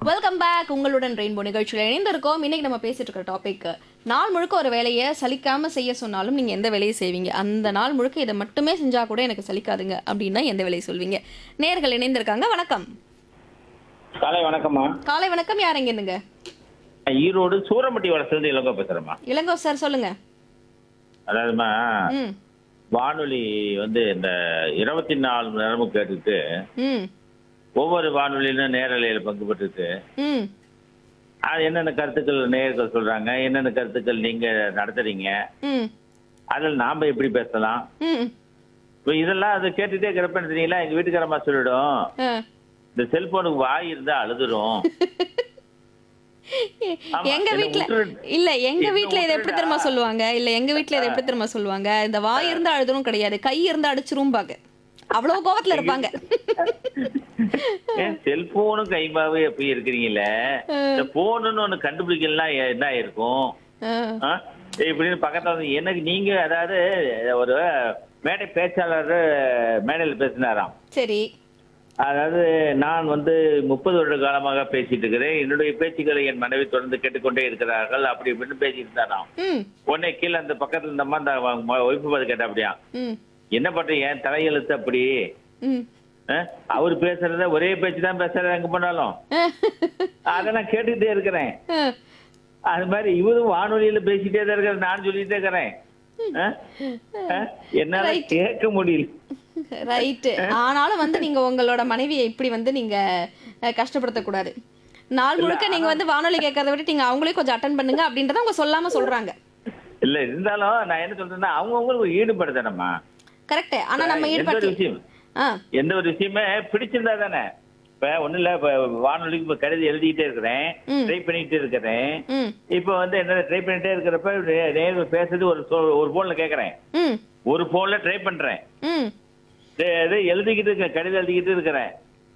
Welcome back உங்களுடன் rainbow நிகழ்ச்சியில் இணைந்திருக்கோம் இன்னைக்கு நம்ம பேசிட்டு இருக்கிற டாபிக் நாள் முழுக்க ஒரு வேலையை சலிக்காம செய்ய சொன்னாலும் நீங்க எந்த வேலையை செய்வீங்க அந்த நாள் முழுக்க இதை மட்டுமே செஞ்சா கூட எனக்கு சலிக்காதுங்க அப்படின்னா எந்த வேலையை சொல்வீங்க நேர்கள் இணைந்திருக்காங்க வணக்கம் காலை வணக்கம்மா காலை வணக்கம் யார் எங்க இருந்துங்க நான் ஈரோடு சூரமட்டி வளர்ச்சிலிருந்து இளங்கோ பேசுறேம்மா இளங்கோ சார் சொல்லுங்க அதாவதுமா ம் வானொலி வந்து இந்த இருபத்தி நாலு மணி நேரமும் கேட்டுட்டு ம் ஒவ்வொரு வானொலியிலும் நேரலையில் பங்கு பெற்றுட்டு ம் அது என்னென்ன கருத்துக்கள் நேயர்கள் சொல்றாங்க என்னென்ன கருத்துக்கள் நீங்க நடத்துறீங்க ம் அதில் நாம எப்படி பேசலாம் ம் இப்போ இதெல்லாம் அதை கேட்டுட்டே இருக்கிறப்ப என்ன தெரியுங்களா எங்க வீட்டுக்காரம்மா சொல்லிடும் ஆ. இந்த செல்போனுக்கு வாய் இருந்தா அழுதுரும் ஆமா, எங்க என்னை வீட்ல விட்டுரு- இல்ல எங்க என்னை வீட்ல இதை எப்படி விட்டுருடா. தெரியுமா சொல்லுவாங்க இல்ல எங்க வீட்ல இதை எப்படி தெரியுமா சொல்லுவாங்க இந்த வாய் இருந்தா அழுதுரும் கிடையாது கை இருந்தா அடிச்சிரும் பாக்க அவ்வளவு கோவத்துல இருப்பாங்க ஏன் செல்போனும் கைமாவே எப்படி இருக்கிறீங்களே இந்த போனுன்னு ஒண்ணு கண்டுபிடிக்கலாம் என்ன இருக்கும் ஆ. ஆ? இப்படின்னு பக்கத்துல வந்து எனக்கு நீங்க அதாவது ஒரு மேடை பேச்சாளர் மேடையில் பேசினாராம் சரி அதாவது நான் வந்து முப்பது வருட காலமாக பேசிட்டு இருக்கிறேன் என்னுடைய பேச்சுக்களை என் மனைவி தொடர்ந்து கேட்டுக்கொண்டே இருக்கிறார்கள் அப்படி இப்படின்னு பேசிட்டு இருந்தாராம் ம் உடனே கீழே அந்த பக்கத்துல இந்த அம்மா அந்த ஒய்ஃபு பார்த்து கேட்டா அப்படியா ம் என்ன பண்றீங்க என் தலையெழுத்து அப்படி ம் ஆ? அவர் பேசுறத ஒரே பேச்சு தான் பேசுறாரு எங்க போனாலும் அதை நான் கேட்டுக்கிட்டே இருக்கிறேன் ஆ. அது மாதிரி இவரும் வானொலியில பேசிட்டே தான் இருக்காரு நான் சொல்லிட்டே இருக்கிறேன் ஆ? ஆ? என்னால Right. கேட்க முடியல ரைட்டு ஆனாலும் வந்து நீங்க உங்களோட மனைவியை இப்படி வந்து நீங்க அஹ், கஷ்டப்படுத்தக்கூடாது நாள் முழுக்க நீங்க வந்து வானொலி கேட்கறத விட நீங்க அவங்களையும் கொஞ்சம் அட்டன் பண்ணுங்க அப்படின்றத அவங்க சொல்லாம சொல்றாங்க இல்ல இருந்தாலும் நான் என்ன சொல்றேன்னா அவங்கவுங்களுக்கு ஒரு ஈடுபாடு தானம்மா கரெக்ட் ஆனா நம்ம எந்த ஒரு ஈடுபட்டு விஷயம் ஆ எந்த ஒரு விஷயமே பிடிச்சிருந்தா தானே இப்ப ஒண்ணு இல்ல இப்ப வானொலிக்கு இப்ப கடிதம் எழுதிட்டே இருக்கிறேன் ம். ட்ரை பண்ணிட்டு இருக்கிறேன் ம் இப்ப வந்து என்ன ட்ரை பண்ணிட்டே இருக்கிறப்ப நே- நேர்ல பேசுறது ஒரு சொ- ஒரு போன்ல கேக்குறேன் ம் ஒரு போன்ல ட்ரை பண்றேன் ம் இது- இது எழுதிக்கிட்டு இருக்கேன் கடிதம் எழுதிக்கிட்டு இருக்கிறேன்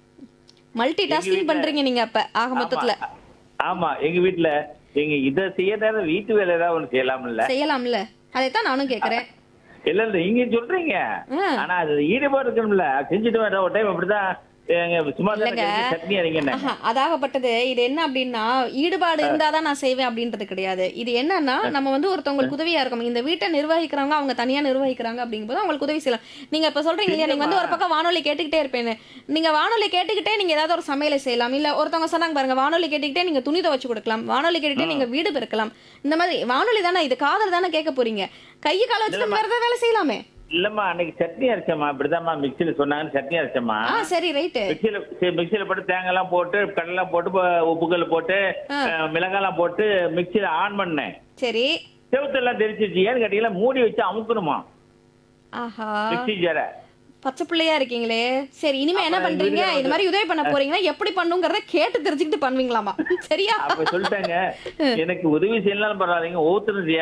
மல்டி டாஸ்கிங் வீட்ல- பண்றீங்க நீங்க அப்ப ஆக மொத்தத்துல ஆமா. ஆமா எங்க வீட்டுல நீங்க இத செய்ய நேரம் வீட்டு வேலை ஏதாவது ஒண்ணு செய்யலாம்ல செய்யலாம்ல அதைத்தான் நானும் கேக்குறேன் இல்ல இல்ல நீங்க சொல்றீங்க ஆ. ஆனா அது ஈடுபாடு இருக்கணும்ல செஞ்சுட்டு வர ஒரு டைம் அப்படிதான் எங்க சும்மா தானே இல்லங்க. கிடைக்கு, சட்னி அரைங்கன்னு ஆஹா, அதாகப்பட்டது இது என்ன அப்படின்னா ஈடுபாடு இருந்தாதான் நான் செய்வேன் அப்படின்றது கிடையாது இது என்னன்னா நம்ம வந்து ஒருத்தவங்களுக்கு உதவியா இருக்கணும் இந்த வீட்டை நிர்வகிக்கிறவங்க அவங்க தனியா நிர்வகிக்கிறாங்க அப்படிங்கும்போது அவங்களுக்கு உதவி செய்யலாம் நீங்க இப்ப சொல்றீங்க இல்லையா நீங்க வந்து ஒரு பக்கம் வானொலி கேட்டுக்கிட்டே இருப்பேன்னு நீங்க வானொலி கேட்டுக்கிட்டே நீங்க ஏதாவது ஒரு சமையலை செய்யலாம் இல்ல ஒருத்தவங்க சொன்னாங்க பாருங்க வானொலி கேட்டுக்கிட்டே நீங்க துணி துவைச்சு கொடுக்கலாம் வானொலி கேட்டுக்கிட்டே நீங்க வீடு பெருக்கலாம் இந்த மாதிரி வானொலி தானே இது காதல் தானே கேட்க போறீங்க கையை கால வச்சு நம்ம வேற ஏதாவது வேலை செய்யலாமே இல்லம்மா அன்னைக்கு சட்னி அரைச்சம்மா இப்படிதாம்மா மிக்சியில சொன்னாங்கன்னு சட்னி அரைச்சம்மா ஆ சரி ரைட்டு மிக்சியில சரி, மிக்சியில போட்டு தேங்காய் எல்லாம் போட்டு கடலை போட்டு ப- உப்புக்கல் போட்டு அஹ், மிளகாலாம் போட்டு மிக்சியில ஆன் பண்ணேன் சரி செவுத்தெல்லாம் தெரிச்சிருச்சு ஏன்னு கேட்டீங்களா மூடி வச்சு அமுக்கணுமா ஆஹா மிக்சி ஜார பச்சை பிள்ளையா இருக்கீங்களே சரி இனிமே என்ன அப்புறம் பண்றீங்க வீட்டுல இந்த மாதிரி உதவி பண்ண போறீங்கன்னா எப்படி பண்ணுங்கிறத கேட்டு தெரிஞ்சுக்கிட்டு பண்ணுவீங்களாமா சரியா அப்ப சொல்லிட்டாங்க எனக்கு உதவி செய்யலாம் பரவாயில்லைங்க ஒவ்வொருத்தரும் செய்ய